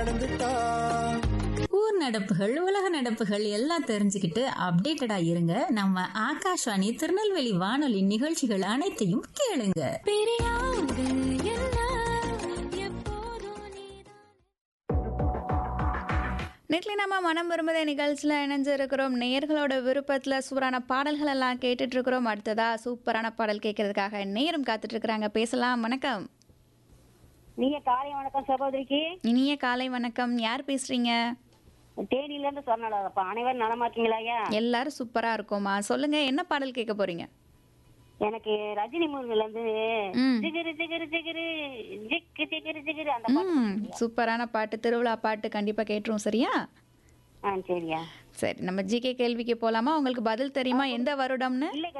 ஊர் நடப்புகள் உலக நடப்புகள் எல்லாம் தெரிஞ்சுக்கிட்டு அப்டேட்டடா இருங்க நம்ம ஆகாஷ்வாணி திருநெல்வேலி வானொலி நிகழ்ச்சிகள் அனைத்தையும் கேளுங்க நெட்லி நம்ம மனம் விரும்புத நிகழ்ச்சியில் இணைஞ்சிருக்கிறோம் நேயர்களோட விருப்பத்தில் சூப்பரான பாடல்கள் எல்லாம் கேட்டுட்டு இருக்கிறோம் அடுத்ததா சூப்பரான பாடல் கேட்கறதுக்காக நேரம் காத்துட்டு இருக்கிறாங்க பேசலாம் வணக்கம் நீங்க காலை வணக்கம் சகோதரிக்கு இனிய காலை வணக்கம் யார் பேசுறீங்க தேனில இருந்து சொன்னாலப்பா அனைவரும் நலமா இருக்கீங்களா ஐயா எல்லாரும் சூப்பரா இருக்கோமா சொல்லுங்க என்ன பாடல் கேட்க போறீங்க எனக்கு ரஜினி மூவில இருந்து ம். ஜிகிரு ஜிகிரு ஜிகிரு ஜிக்கு ஜிகிரு ஜிகிரு அந்த பாட்டு ம் சூப்பரான பாட்டு திருவிழா பாட்டு கண்டிப்பா கேட்டுரும் சரியா ஆ சரியா சரி நம்ம ஜிகே கேள்விக்கு போலாமா உங்களுக்கு பதில் தெரியுமா எந்த வருடம்னு இல்ல